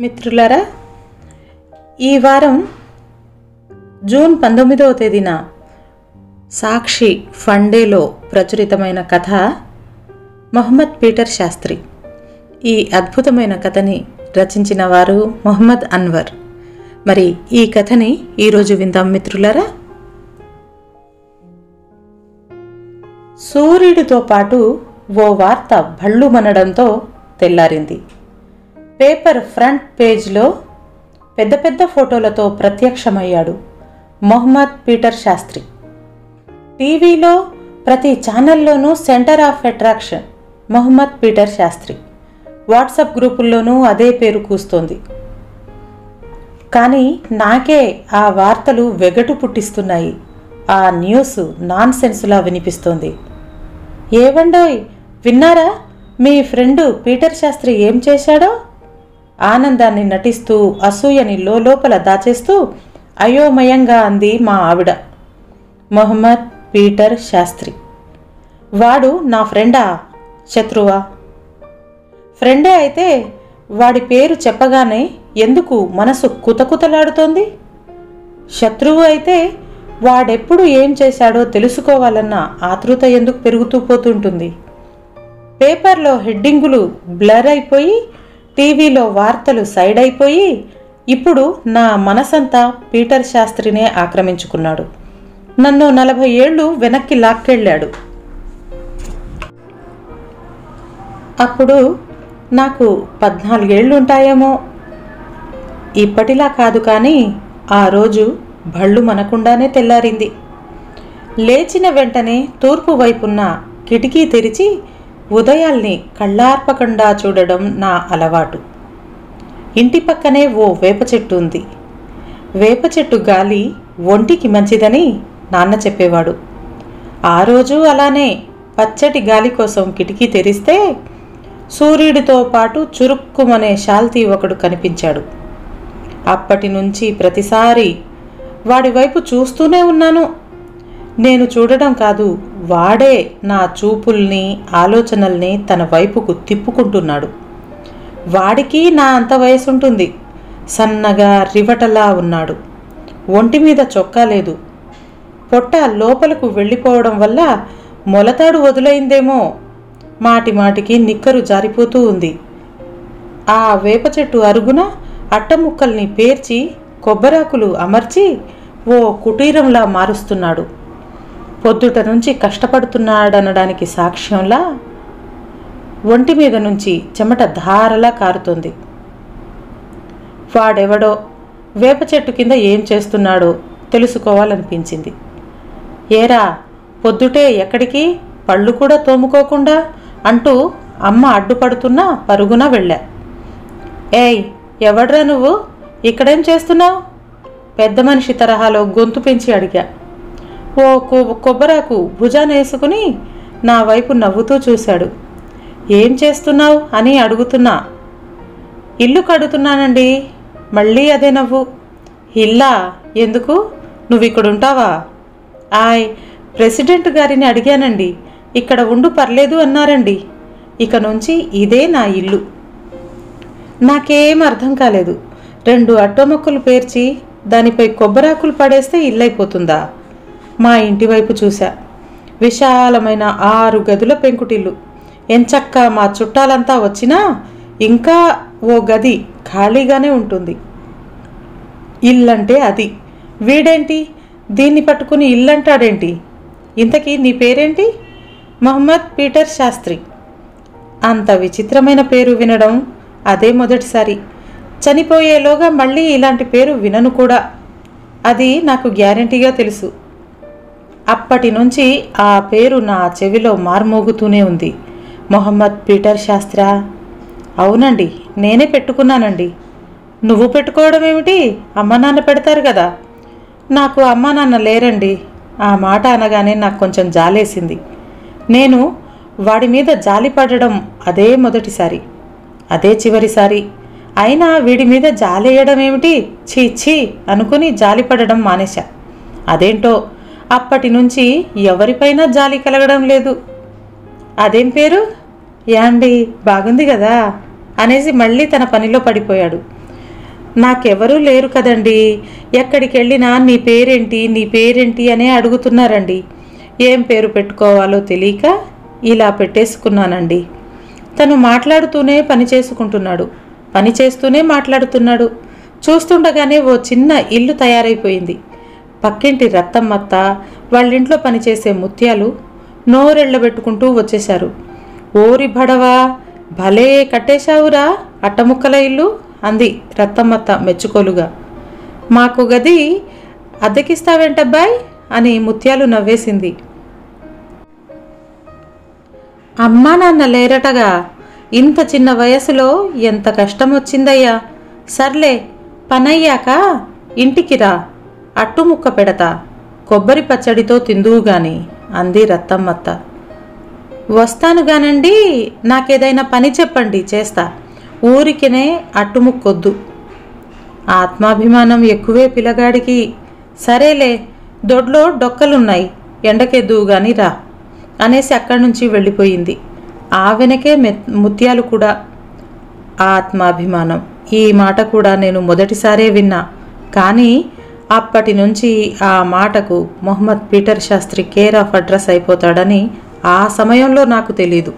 మిత్రులారా ఈ వారం జూన్ పంతొమ్మిదవ తేదీన సాక్షి ఫండేలో ప్రచురితమైన కథ మొహమ్మద్ పీటర్ శాస్త్రి ఈ అద్భుతమైన కథని రచించిన వారు మొహమ్మద్ అన్వర్ మరి ఈ కథని ఈరోజు విందాం మిత్రులారా సూర్యుడితో పాటు ఓ వార్త భళ్ళు మనడంతో తెల్లారింది పేపర్ ఫ్రంట్ పేజ్లో పెద్ద పెద్ద ఫోటోలతో ప్రత్యక్షమయ్యాడు మొహమ్మద్ పీటర్ శాస్త్రి టీవీలో ప్రతి ఛానల్లోనూ centre of attraction Mohammed Peter Shastri WhatsApp గ్రూపుల్లోనూ అదే పేరు కూస్తోంది కానీ నాకే ఆ వార్తలు వెగటు పుట్టిస్తున్నాయి ఆ న్యూస్ నాన్ సెన్సులా వినిపిస్తోంది ఏవండోయ్ విన్నారా మీ ఫ్రెండు పీటర్ శాస్త్రి ఏం చేశాడో ఆనందాన్ని నటిస్తూ అసూయని లోపల దాచేస్తూ అయోమయంగా అంది మా ఆవిడ మొహమ్మద్ పీటర్ శాస్త్రి వాడు నా ఫ్రెండా శత్రువా ఫ్రెండే అయితే వాడి పేరు చెప్పగానే ఎందుకు మనసు కుతకుతలాడుతోంది శత్రువు అయితే వాడెప్పుడు ఏం చేశాడో తెలుసుకోవాలన్న ఆతృత ఎందుకు పెరుగుతూ పోతుంటుంది పేపర్లో హెడ్డింగులు బ్లర్ అయిపోయి టీవీలో వార్తలు సైడ్ అయిపోయి ఇప్పుడు నా మనసంతా పీటర్ శాస్త్రినే ఆక్రమించుకున్నాడు నన్ను నలభై ఏళ్ళు వెనక్కి లాక్కెళ్ళాడు అప్పుడు నాకు పద్నాలుగేళ్ళు ఉంటాయేమో ఇప్పటిలా కాదు కానీ ఆ రోజు భళ్ళు మనకుండానే తెల్లారింది లేచిన వెంటనే తూర్పు వైపున్న కిటికీ తెరిచి ఉదయాల్ని కళ్ళార్పకుండా చూడడం నా అలవాటు ఇంటి పక్కనే ఓ వేప చెట్టు ఉంది వేప చెట్టు గాలి ఒంటికి మంచిదని నాన్న చెప్పేవాడు ఆ రోజు అలానే పచ్చటి గాలి కోసం కిటికీ తెరిస్తే సూర్యుడితో పాటు చురుక్కుమనే శాల్తీ ఒకడు కనిపించాడు అప్పటి నుంచి ప్రతిసారి వాడి వైపు చూస్తూనే ఉన్నాను నేను చూడడం కాదు వాడే నా చూపుల్ని ఆలోచనల్ని తన వైపుకు తిప్పుకుంటున్నాడు వాడికి నా అంత వయసుంటుంది సన్నగా రివటలా ఉన్నాడు ఒంటి మీద చొక్కా లేదు పొట్ట లోపలకు వెళ్ళిపోవడం వల్ల మొలతాడు వదులైందేమో మాటి మాటికి నిక్కరు జారిపోతూ ఉంది ఆ వేప చెట్టు అరుగున అట్టముక్కల్ని పేర్చి కొబ్బరాకులు అమర్చి ఓ కుటీరంలా మారుస్తున్నాడు పొద్దుట నుంచి కష్టపడుతున్నాడనడానికి సాక్ష్యంలా ఒంటి మీద నుంచి చెమట ధారలా కారుతుంది వాడెవడో వేప చెట్టు కింద ఏం చేస్తున్నాడో తెలుసుకోవాలనిపించింది ఏరా పొద్దుటే ఎక్కడికి పళ్ళు కూడా తోముకోకుండా అంటూ అమ్మ అడ్డుపడుతున్నా పరుగున వెళ్ళా ఏయ్ ఎవడ్రా నువ్వు ఇక్కడేం చేస్తున్నావు పెద్ద మనిషి తరహాలో గొంతు పెంచి అడిగా ఓ కొ- కొబ్బరాకు భుజాన వేసుకుని నా వైపు నవ్వుతూ చూశాడు ఏం చేస్తున్నావు అని అడుగుతున్నా ఇల్లు కడుతున్నానండి మళ్ళీ అదే నవ్వు ఇల్లా ఎందుకు నువ్వు ఇక్కడ ఉంటావా ఆయ్ ప్రెసిడెంట్ గారిని అడిగానండి ఇక్కడ ఉండు పర్లేదు అన్నారండి ఇక నుంచి ఇదే నా ఇల్లు నాకేం అర్థం కాలేదు రెండు అట్టమొక్కలు పేర్చి దానిపై కొబ్బరాకులు పడేస్తే ఇల్లైపోతుందా మా ఇంటి వైపు చూశా విశాలమైన ఆరు గదుల పెంకుటిల్లు ఎంచక్క మా చుట్టాలంతా వచ్చినా ఇంకా ఓ గది ఖాళీగానే ఉంటుంది ఇల్లంటే అది వీడేంటి దీన్ని పట్టుకుని ఇల్లంటాడేంటి ఇంతకీ నీ పేరేంటి మహమ్మద్ పీటర్ శాస్త్రి అంత విచిత్రమైన పేరు వినడం అదే మొదటిసారి చనిపోయేలోగా మళ్ళీ ఇలాంటి పేరు వినను కూడా అది నాకు గ్యారంటీగా తెలుసు అప్పటి నుంచి ఆ పేరు నా చెవిలో మార్మోగుతూనే ఉంది మొహమ్మద్ పీటర్ శాస్త్రా అవునండి నేనే పెట్టుకున్నానండి నువ్వు పెట్టుకోవడం ఏమిటి అమ్మ నాన్న పెడతారు కదా నాకు అమ్మ నాన్న లేరండి ఆ మాట అనగానే నాకు కొంచెం జాలేసింది నేను వాడి మీద జాలి పడడం అదే మొదటిసారి అదే చివరిసారి అయినా వీడి మీద జాలేయడం ఏమిటి ఛీ ఛీ అనుకుని జాలి పడడం మానేశా అదేంటో అప్పటి నుంచి ఎవరిపైనా జాలి కలగడం లేదు అదేం పేరు యాండి బాగుంది కదా అనేసి మళ్ళీ తన పనిలో పడిపోయాడు నాకెవరూ లేరు కదండి ఎక్కడికి వెళ్ళినా నీ పేరేంటి నీ పేరేంటి అనే అడుగుతున్నారండి ఏం పేరు పెట్టుకోవాలో తెలియక ఇలా పెట్టేసుకున్నానండి తను మాట్లాడుతూనే పని చేసుకుంటున్నాడు పని చేస్తూనే మాట్లాడుతున్నాడు చూస్తుండగానే ఓ చిన్న ఇల్లు తయారైపోయింది పక్కింటి రత్తమ్మత్త వాళ్ళింట్లో పనిచేసే ముత్యాలు నోరెళ్ళబెట్టుకుంటూ వచ్చేశారు ఓరి బడవా భలే కట్టేశావురా అట్టముక్కల ఇల్లు అంది రత్తమ్మత్త మెచ్చుకోలుగా మాకు గది అద్దెకిస్తావేంటబ్బాయ్ అని ముత్యాలు నవ్వేసింది అమ్మా నాన్న లేరటగా ఇంత చిన్న వయసులో ఎంత కష్టం వచ్చిందయ్యా సర్లే పనయ్యాక ఇంటికి రా అట్టుముక్క పెడతా కొబ్బరి పచ్చడితో తిందువు గాని అంది రత్తమ్మత్త వస్తాను గానండి నాకేదైనా పని చెప్పండి చేస్తా ఊరికినే అట్టుముక్కొద్దు ఆత్మాభిమానం ఎక్కువే పిల్లగాడికి సరేలే దొడ్లో డొక్కలున్నాయి ఎండకెద్దువు గాని రా అనేసి అక్కడి నుంచి వెళ్ళిపోయింది ఆ వెనకే మె ముత్యాలు కూడా ఆత్మాభిమానం ఈ మాట కూడా నేను మొదటిసారే విన్నా కానీ అప్పటి నుంచి ఆ మాటకు Mohammed Peter Shastri care of address అయిపోతాడని ఆ సమయంలో నాకు తెలీదు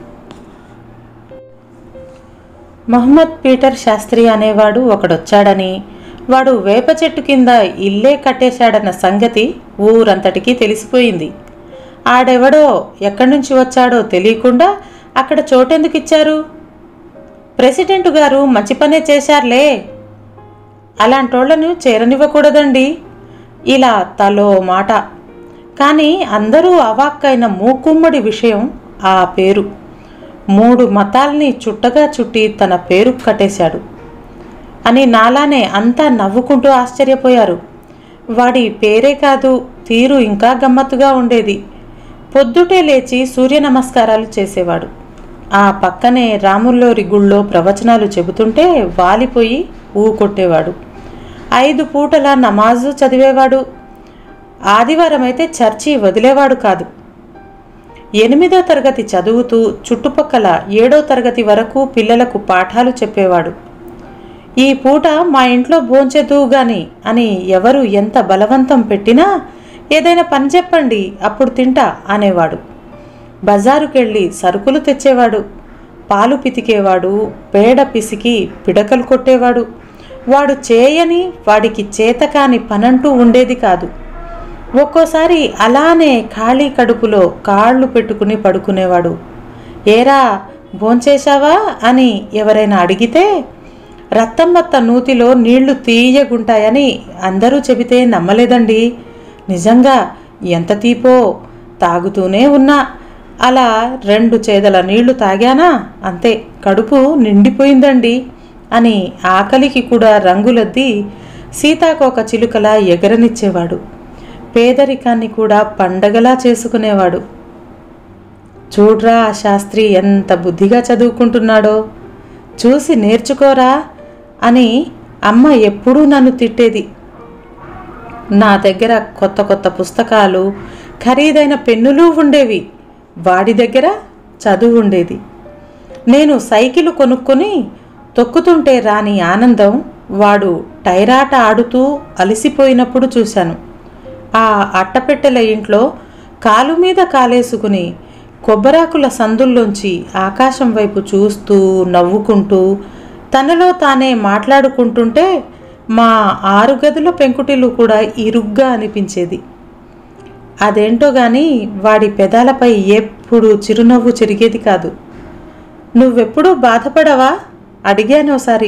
మొహమ్మద్ పీటర్ శాస్త్రి అనేవాడు ఒకడొచ్చాడని వాడు వేప చెట్టు కింద ఇల్లే కట్టేశాడన్న సంగతి ఊరంతటికీ తెలిసిపోయింది ఆడెవడో ఎక్కడి నుంచి వచ్చాడో తెలియకుండా అక్కడ చోటెందుకు ఇచ్చారు ప్రెసిడెంట్ గారు మంచి పనే చేశారులే అలాంటోళ్లను చేరనివ్వకూడదండి ఇలా తలో మాట కానీ అందరూ అవాక్కైన మూకుమ్మడి విషయం ఆ పేరు మూడు మతాల్ని చుట్టగా చుట్టి తన పేరు కట్టేశాడు అని నాలానే అంతా నవ్వుకుంటూ ఆశ్చర్యపోయారు వాడి పేరే కాదు తీరు ఇంకా గమ్మత్తుగా ఉండేది పొద్దుటే లేచి సూర్య నమస్కారాలు చేసేవాడు ఆ పక్కనే రాముల్లోరి గుళ్ళో ప్రవచనాలు చెబుతుంటే వాలిపోయి ఊకొట్టేవాడు ఐదు పూటల నమాజు చదివేవాడు ఆదివారం అయితే చర్చి వదిలేవాడు కాదు ఎనిమిదో తరగతి చదువుతూ చుట్టుపక్కల ఏడో తరగతి వరకు పిల్లలకు పాఠాలు చెప్పేవాడు ఈ పూట మా ఇంట్లో భోంచెదువు గాని అని ఎవరు ఎంత బలవంతం పెట్టినా ఏదైనా పని చెప్పండి అప్పుడు తింటా అనేవాడు బజారుకెళ్ళి సరుకులు తెచ్చేవాడు పాలు పితికేవాడు పేడ పిసికి పిడకలు కొట్టేవాడు వాడు చేయని వాడికి చేతకాని పనంటూ ఉండేది కాదు ఒక్కోసారి అలానే ఖాళీ కడుపులో కాళ్ళు పెట్టుకుని పడుకునేవాడు ఏరా భోంచేశావా అని ఎవరైనా అడిగితే రత్తమ్మత్త నూతిలో నీళ్లు తీయగుంటాయని అందరూ చెబితే నమ్మలేదండి నిజంగా ఎంత తీపో తాగుతూనే ఉన్నా అలా రెండు చేదల నీళ్లు తాగానా అంతే కడుపు నిండిపోయిందండి అని ఆకలికి కూడా రంగులద్ది సీతాకోక చిలుకలా ఎగరనిచ్చేవాడు పేదరికాన్ని కూడా పండగలా చేసుకునేవాడు చూడ్రా ఆ శాస్త్రి ఎంత బుద్ధిగా చదువుకుంటున్నాడో చూసి నేర్చుకోరా అని అమ్మ ఎప్పుడూ నన్ను తిట్టేది నా దగ్గర కొత్త కొత్త పుస్తకాలు ఖరీదైన పెన్నులు ఉండేవి వాడి దగ్గర చదువు ఉండేది నేను సైకిల్ కొనుక్కొని తొక్కుతుంటే రాని ఆనందం వాడు టైరాట ఆడుతూ అలసిపోయినప్పుడు చూశాను ఆ అట్టపెట్టెల ఇంట్లో కాలు మీద కాలేసుకుని కొబ్బరాకుల సందుల్లోంచి ఆకాశం వైపు చూస్తూ నవ్వుకుంటూ తనలో తానే మాట్లాడుకుంటుంటే మా ఆరు గదుల పెంకుటిల్లు కూడా ఇరుగ్గా అనిపించేది అదేంటో గాని వాడి పెదాలపై ఎప్పుడు చిరునవ్వు చెరిగేది కాదు నువ్వెప్పుడూ బాధపడవా అడిగాను ఒకసారి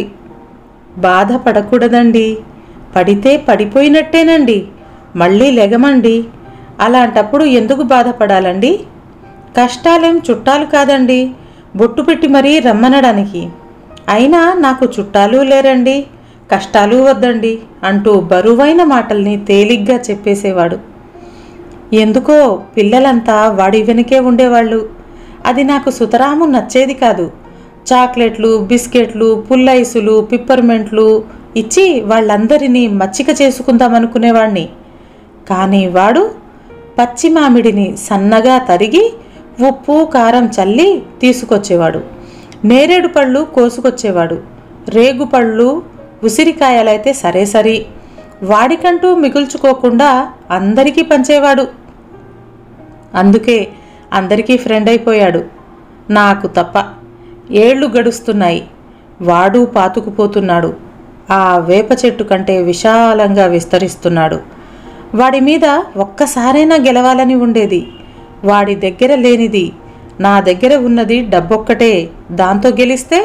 బాధపడకూడదండి పడితే పడిపోయినట్టేనండి మళ్ళీ లెగమండి అలాంటప్పుడు ఎందుకు బాధపడాలండి కష్టాలేం చుట్టాలు కాదండి బొట్టు పెట్టి మరీ రమ్మనడానికి అయినా నాకు చుట్టాలు లేరండి కష్టాలు వద్దండి అంటూ బరువైన మాటల్ని తేలిగ్గా చెప్పేసేవాడు ఎందుకో పిల్లలంతా వాడి వెనుకే ఉండేవాళ్ళు అది నాకు సుతరాము నచ్చేది కాదు చాక్లెట్లు బిస్కెట్లు పుల్లైసులు పిప్పర్మెంట్లు ఇచ్చి వాళ్ళందరినీ మచ్చిక చేసుకుందామనుకునేవాణ్ణి కానీ వాడు పచ్చి మామిడిని సన్నగా తరిగి ఉప్పు కారం చల్లి తీసుకొచ్చేవాడు నేరేడు పళ్ళు కోసుకొచ్చేవాడు రేగు పళ్ళు ఉసిరికాయలైతే సరే సరి వాడికంటూ మిగుల్చుకోకుండా అందరికీ పంచేవాడు అందుకే అందరికీ ఫ్రెండ్ అయిపోయాడు నాకు తప్ప ఏళ్ళు గడుస్తున్నాయి వాడు పాతుకుపోతున్నాడు ఆ వేప చెట్టు కంటే విశాలంగా విస్తరిస్తున్నాడు వాడి మీద ఒక్కసారైనా గెలవాలని ఉండేది వాడి దగ్గర లేనిది నా దగ్గర ఉన్నది డబ్బొక్కటే దాంతో గెలిస్తే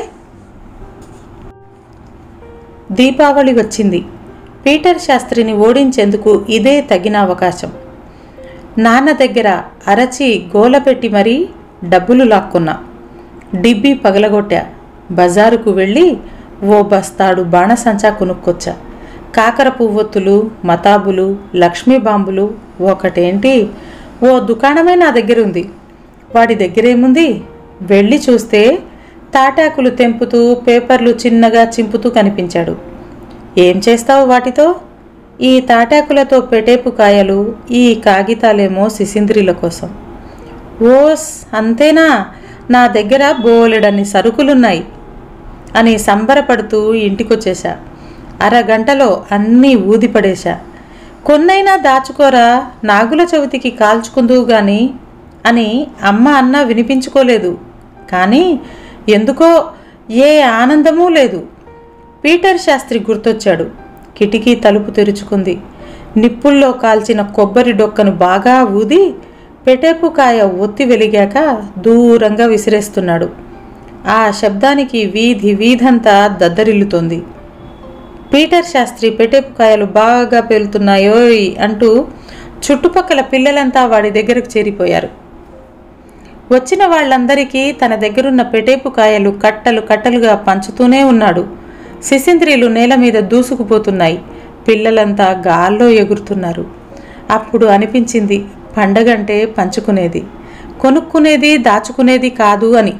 దీపావళి వచ్చింది పీటర్ శాస్త్రిని ఓడించేందుకు ఇదే తగిన అవకాశం నాన్న దగ్గర అరచి గోలపెట్టి మరీ డబ్బులు లాక్కున్నా డిబ్బీ పగలగొట్టా బజారుకు వెళ్ళి ఓ బస్తాడు బాణసంచా కొనుక్కొచ్చా కాకర పువ్వొత్తులు మతాబులు లక్ష్మీ బాంబులు ఒకటేంటి ఓ దుకాణమే నా దగ్గర ఉంది వాడి దగ్గరేముంది వెళ్ళి చూస్తే తాటాకులు తెంపుతూ పేపర్లు చిన్నగా చింపుతూ కనిపించాడు ఏం చేస్తావు వాటితో ఈ తాటాకులతో పెటేపు కాయలు ఈ కాగితాలేమో సిసింద్రిల కోసం ఓస్ అంతేనా నా దగ్గర బోలెడన్ని సరుకులున్నాయి అని సంబరపడుతూ ఇంటికొచ్చేశా అరగంటలో అన్నీ ఊదిపడేశా కొన్నైనా దాచుకోరా నాగుల చవితికి కాల్చుకుందువు గాని అని అమ్మ అన్న వినిపించుకోలేదు కానీ ఎందుకో ఏ ఆనందమూ లేదు పీటర్ శాస్త్రి గుర్తొచ్చాడు కిటికీ తలుపు తెరుచుకుంది నిప్పుల్లో కాల్చిన కొబ్బరి డొక్కను బాగా ఊది పెటేపుకాయ ఒత్తి వెలిగాక దూరంగా విసిరేస్తున్నాడు ఆ శబ్దానికి వీధి వీధంతా దద్దరిల్లుతోంది పీటర్ శాస్త్రి పెటేపుకాయలు బాగా పేలుతున్నాయోయ్ అంటూ చుట్టుపక్కల పిల్లలంతా వాడి దగ్గరకు చేరిపోయారు వచ్చిన వాళ్ళందరికీ తన దగ్గరున్న పెటేపు కాయలు కట్టలు కట్టలుగా పంచుతూనే ఉన్నాడు శిశింద్రిలు నేల మీద దూసుకుపోతున్నాయి పిల్లలంతా గాల్లో ఎగురుతున్నారు అప్పుడు అనిపించింది పండగంటే పంచుకునేది కొనుక్కునేది దాచుకునేది కాదు అని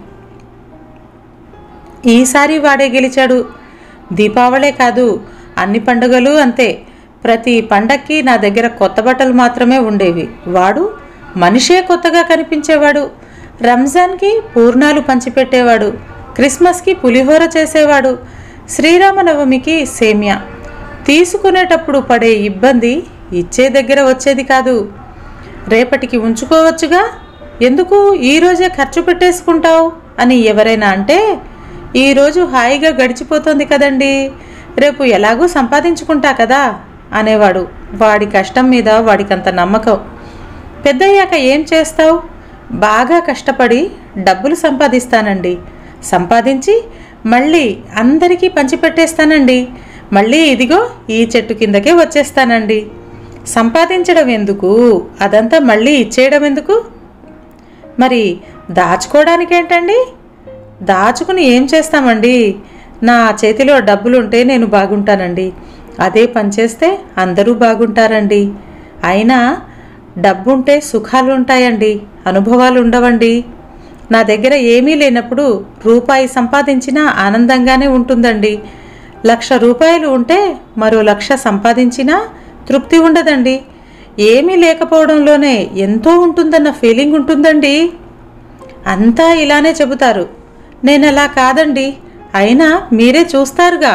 ఈసారి వాడే గెలిచాడు దీపావళే కాదు అన్ని పండుగలు అంతే ప్రతి పండక్కి నా దగ్గర కొత్త బట్టలు మాత్రమే ఉండేవి వాడు మనిషే కొత్తగా కనిపించేవాడు రంజాన్కి పూర్ణాలు పంచిపెట్టేవాడు క్రిస్మస్కి పులిహోర చేసేవాడు శ్రీరామనవమికి సేమ్యా తీసుకునేటప్పుడు పడే ఇబ్బంది ఇచ్చే దగ్గర వచ్చేది కాదు రేపటికి ఉంచుకోవచ్చుగా ఎందుకు ఈరోజే ఖర్చు పెట్టేసుకుంటావు అని ఎవరైనా అంటే ఈరోజు హాయిగా గడిచిపోతుంది కదండి రేపు ఎలాగూ సంపాదించుకుంటా కదా అనేవాడు వాడి కష్టం మీద వాడికంత నమ్మకం పెద్దయ్యాక ఏం చేస్తావు బాగా కష్టపడి డబ్బులు సంపాదిస్తానండి సంపాదించి మళ్ళీ అందరికీ పంచిపెట్టేస్తానండి మళ్ళీ ఇదిగో ఈ చెట్టు కిందకే వచ్చేస్తానండి సంపాదించడం ఎందుకు అదంతా మళ్ళీ ఇచ్చేయడం ఎందుకు మరి దాచుకోవడానికి ఏంటండి దాచుకుని ఏం చేస్తామండి నా చేతిలో డబ్బులుంటే నేను బాగుంటానండి అదే పనిచేస్తే అందరూ బాగుంటారండి అయినా డబ్బుంటే సుఖాలు ఉంటాయండి అనుభవాలు ఉండవండి నా దగ్గర ఏమీ లేనప్పుడు రూపాయి సంపాదించినా ఆనందంగానే ఉంటుందండి లక్ష రూపాయలు ఉంటే మరో లక్ష సంపాదించినా తృప్తి ఉండదండి ఏమీ లేకపోవడంలోనే ఎంతో ఉంటుందన్న ఫీలింగ్ ఉంటుందండి అంతా ఇలానే చెబుతారు నేను అలా కాదండి అయినా మీరే చూస్తారుగా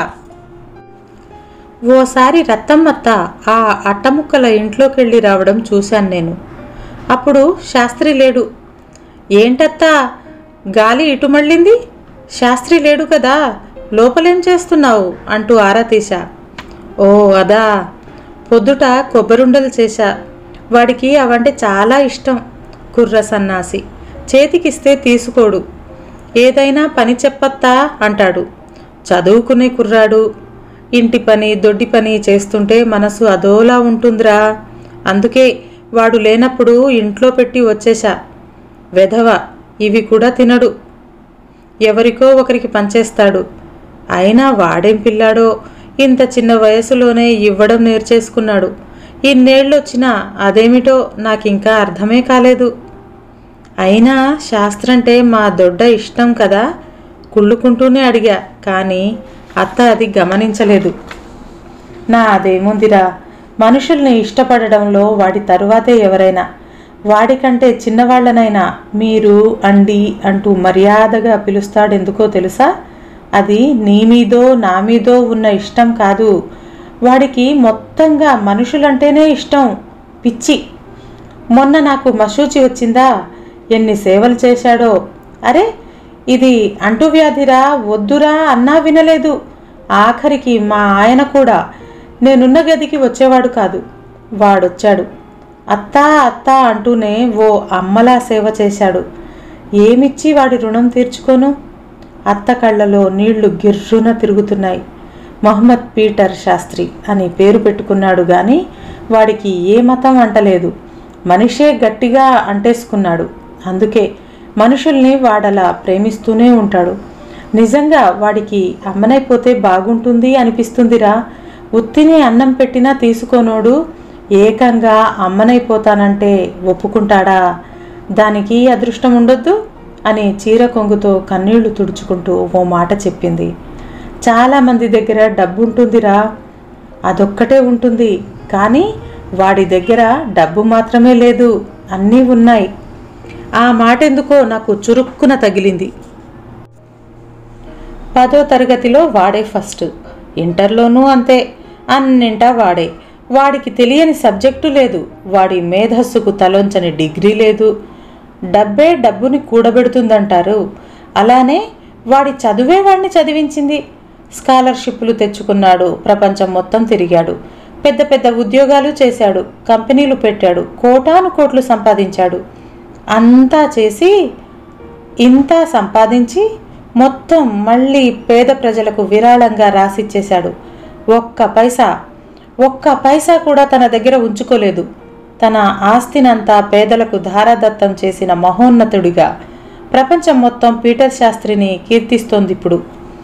ఓసారి రత్తమ్మత్త ఆ అట్టముక్కల ఇంట్లోకి వెళ్ళి రావడం చూశాను నేను అప్పుడు శాస్త్రి లేడు ఏంటత్తా గాలి ఇటు మళ్ళింది శాస్త్రి లేడు కదా లోపలేం చేస్తున్నావు అంటూ ఆరా తీశా ఓ అదా పొద్దుట కొబ్బరుండలు చేశా వాడికి అవంటే చాలా ఇష్టం కుర్ర సన్నాసి చేతికిస్తే తీసుకోడు ఏదైనా పని చెప్పత్తా అంటాడు చదువుకునే కుర్రాడు ఇంటి పని దొడ్డి పని చేస్తుంటే మనసు అదోలా ఉంటుందిరా అందుకే వాడు లేనప్పుడు ఇంట్లో పెట్టి వచ్చేశా వెధవ ఇవి కూడా తినడు ఎవరికో ఒకరికి పంచేస్తాడు అయినా వాడేం పిల్లాడో ఇంత చిన్న వయసులోనే ఇవ్వడం నేర్చేసుకున్నాడు ఇన్నేళ్ళొచ్చినా అదేమిటో నాకింకా అర్థమే కాలేదు అయినా శాస్త్రంటే మా దొడ్డ ఇష్టం కదా కుళ్ళుకుంటూనే అడిగా కానీ అత్త అది గమనించలేదు నా అదేముందిరా మనుషుల్ని ఇష్టపడడంలో వాడి తరువాతే ఎవరైనా వాడికంటే చిన్నవాళ్లనైనా మీరు అండి అంటూ మర్యాదగా పిలుస్తాడెందుకో తెలుసా అది నీ మీదో నా మీదో ఉన్న ఇష్టం కాదు వాడికి మొత్తంగా మనుషులంటేనే ఇష్టం పిచ్చి మొన్న నాకు మశూచి వచ్చిందా ఎన్ని సేవలు చేశాడో అరే ఇది అంటువ్యాధిరా వద్దురా అన్నా వినలేదు ఆఖరికి మా ఆయన కూడా నేనున్న గదికి వచ్చేవాడు కాదు వాడొచ్చాడు అత్తా అత్తా అంటూనే ఓ అమ్మలా సేవ చేశాడు ఏమిచ్చి వాడి రుణం తీర్చుకోను అత్త కళ్ళలో నీళ్లు గిర్రున తిరుగుతున్నాయి మహమ్మద్ పీటర్ శాస్త్రి అని పేరు పెట్టుకున్నాడు గాని వాడికి ఏ మతం అంటలేదు మనిషే గట్టిగా అంటేసుకున్నాడు అందుకే మనుషుల్ని వాడలా ప్రేమిస్తూనే ఉంటాడు నిజంగా వాడికి అమ్మనైపోతే బాగుంటుంది అనిపిస్తుందిరా ఉత్తిని అన్నం పెట్టినా తీసుకోనోడు ఏకంగా అమ్మనైపోతానంటే ఒప్పుకుంటాడా దానికి అదృష్టం ఉండొద్దు అని చీర కొంగుతో కన్నీళ్లు తుడుచుకుంటూ ఓ మాట చెప్పింది చాలామంది దగ్గర డబ్బు ఉంటుందిరా అదొక్కటే ఉంటుంది కానీ వాడి దగ్గర డబ్బు మాత్రమే లేదు అన్నీ ఉన్నాయి ఆ మాట ఎందుకో నాకు చురుక్కున తగిలింది పదో తరగతిలో వాడే ఫస్ట్ ఇంటర్లోనూ అంతే అన్నింటా వాడే వాడికి తెలియని సబ్జెక్టు లేదు వాడి మేధస్సుకు తలొంచని డిగ్రీ లేదు డబ్బే డబ్బుని కూడబెడుతుందంటారు అలానే వాడి చదువే వాడిని చదివించింది స్కాలర్షిప్లు తెచ్చుకున్నాడు ప్రపంచం మొత్తం తిరిగాడు పెద్ద పెద్ద ఉద్యోగాలు చేశాడు కంపెనీలు పెట్టాడు కోటాను కోట్లు సంపాదించాడు అంతా చేసి ఇంత సంపాదించి మొత్తం మళ్ళీ పేద ప్రజలకు విరాళంగా రాసిచ్చేశాడు ఒక్క పైసా ఒక్క పైసా కూడా తన దగ్గర ఉంచుకోలేదు తన ఆస్తినంతా పేదలకు ధారాదత్తం చేసిన మహోన్నతుడిగా ప్రపంచం మొత్తం పీటర్ శాస్త్రిని కీర్తిస్తోంది ఇప్పుడు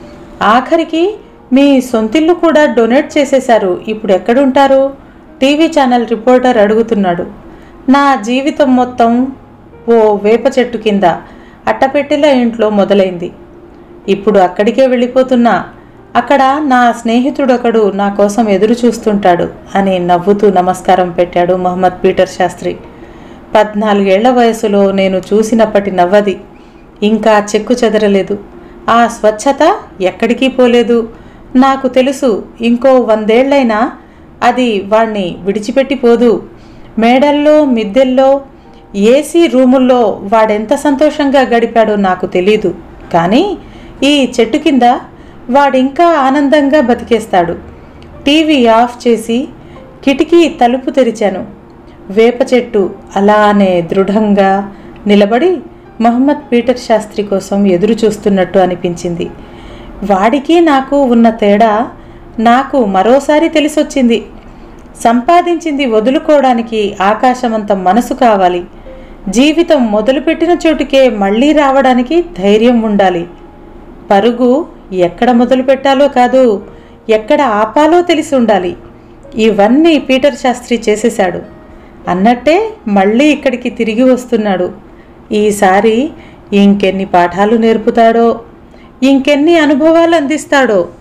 ఆఖరికి మీ సొంతిల్లు కూడా డొనేట్ చేసేశారు ఇప్పుడు ఎక్కడుంటారు టీవీ ఛానల్ రిపోర్టర్ అడుగుతున్నాడు నా జీవితం మొత్తం ఓ వేప చెట్టు కింద అట్టపెట్టెల ఇంట్లో మొదలైంది ఇప్పుడు అక్కడికే వెళ్ళిపోతున్నా అక్కడ నా స్నేహితుడొకడు నా కోసం ఎదురు చూస్తుంటాడు అని నవ్వుతూ నమస్కారం పెట్టాడు మహమ్మద్ పీటర్ శాస్త్రి పద్నాలుగేళ్ల వయసులో నేను చూసినప్పటి నవ్వది ఇంకా చెక్కు చెదరలేదు ఆ స్వచ్ఛత ఎక్కడికి పోలేదు నాకు తెలుసు ఇంకో వందేళ్లైనా అది వాణ్ణి విడిచిపెట్టిపోదు మేడల్లో మిద్దెల్లో ఏసీ రూముల్లో వాడెంత సంతోషంగా గడిపాడో నాకు తెలీదు కానీ ఈ చెట్టు కింద వాడింకా ఆనందంగా బతికేస్తాడు టీవీ ఆఫ్ చేసి కిటికీ తలుపు తెరిచాను వేప చెట్టు అలానే దృఢంగా నిలబడి మహమ్మద్ పీటర్ శాస్త్రి కోసం ఎదురు చూస్తున్నట్టు అనిపించింది వాడికి నాకు ఉన్న తేడా నాకు మరోసారి తెలిసొచ్చింది సంపాదించింది వదులుకోవడానికి ఆకాశమంత మనసు కావాలి జీవితం మొదలుపెట్టిన చోటుకే మళ్ళీ రావడానికి ధైర్యం ఉండాలి పరుగు ఎక్కడ మొదలు పెట్టాలో కాదు ఎక్కడ ఆపాలో తెలిసి ఉండాలి ఇవన్నీ పీటర్ శాస్త్రి చేసేశాడు అన్నట్టే మళ్ళీ ఇక్కడికి తిరిగి వస్తున్నాడు ఈసారి ఇంకెన్ని పాఠాలు నేర్పుతాడో ఇంకెన్ని అనుభవాలు అందిస్తాడో